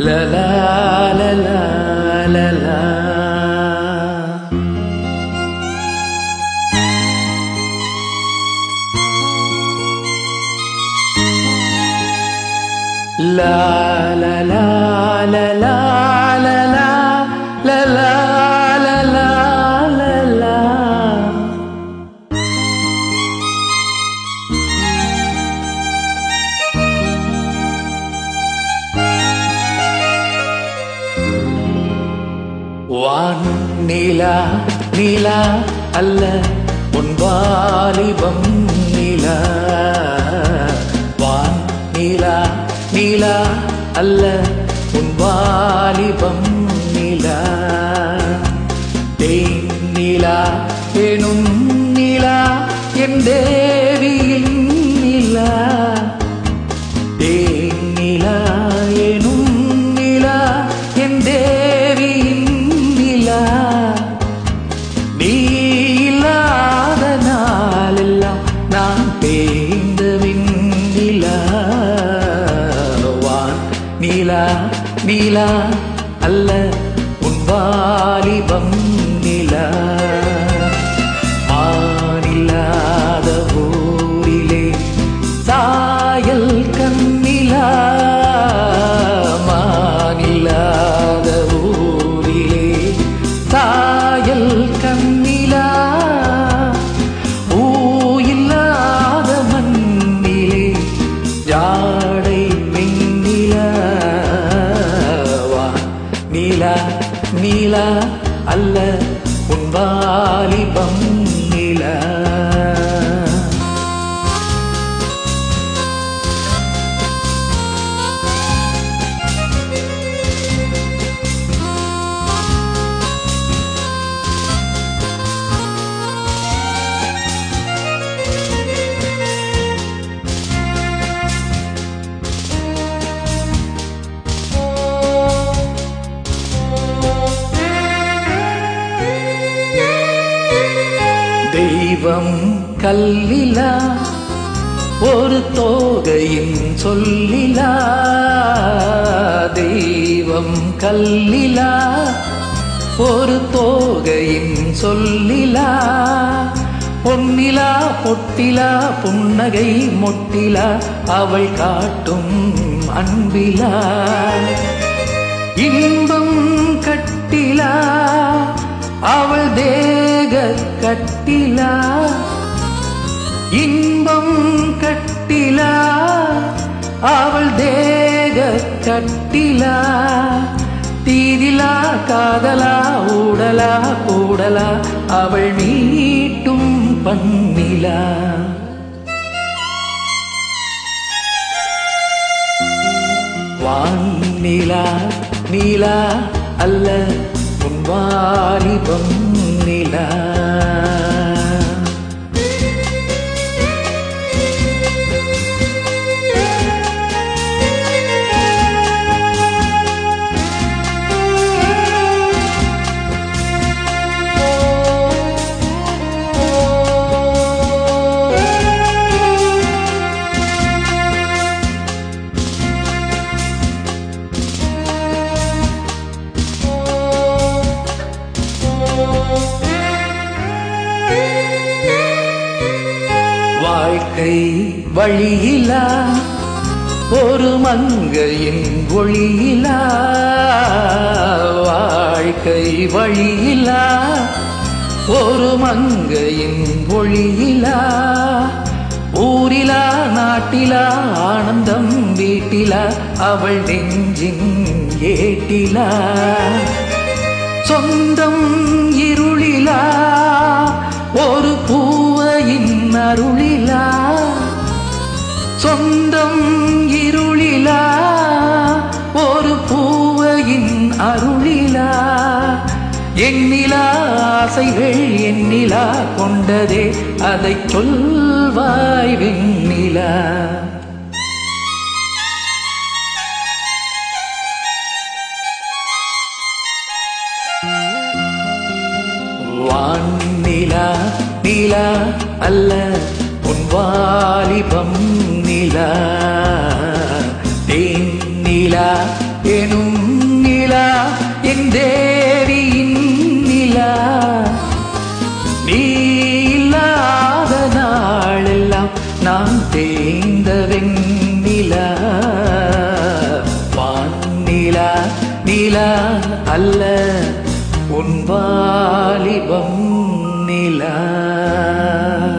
லலா லலா லலா லா லலா லலா லலா லலா லலா லலா வான் நீலா நீலா அல்ல உன் வாலிபம் நீலா வான் நீலா நீலா அல்ல உன் வாலிபம் நீலா தேன் நீலா எனும் நீலா என் தேவியின் நீலா தேனிலா எனும் நிலா என் தேவியின் நிலா நீ இல்லாத நாளெல்லாம் நான் தேய்ந்த விண்ணிலா வான் நீலா நீலா அல்ல உன் வாலிபம் நிலா மானில்லாத ஊரிலே சாயல் கண்ணிலா மானில்லாத ஊரிலே சாயல் கண்ணிலா ஊயில்லாத மண்ணிலே ஜாடை பெண்ணிலா வா நீலா நீலா அல்ல உன் வாலிபம் நிலா தெய்வம் கல்லிலா ஒரு தோகையின் சொல்லிலா தெய்வம் கல்லிலா ஒரு தோகையின் சொல்லிலா பொன்னிலா பொட்டிலா புன்னகை மொட்டிலா அவள் காட்டும் அன்பிலா இன்பம் கட்டிலா அவள் தேக கட்டிலா இன்பம் கட்டிலா அவள் தேக கட்டிலா தீதிலா காதலா ஊடலா கூடலா அவள் மீட்டும் பண்ணிலா வானிலா நீலா அல்ல உன் வாலிபம் நிலா வாழ்க்கை வழியிலா ஒரு மங்கையின் ஒளியிலா வாழ்க்கை வழியிலா ஒரு மங்கையின் ஒளியிலா ஊரிலா நாட்டிலா ஆனந்தம் வீட்டிலா அவள் நெஞ்சின் ஏட்டிலா சொந்தம் இருளிலா ஒரு பூவையின் அருளிலா சொந்தம் இருளிலா ஒரு பூவையின் அருளிலா எண்ணிலா ஆசைகள் எண்ணிலா கொண்டதே அதைச் சொல்வாய் வெண்ணிலா வான்நிலா நிலா அல்ல உன் வாலிபம் நிலா தேன் நிலா எனும் நிலா அல்ல உன் வாலிபம் நிலா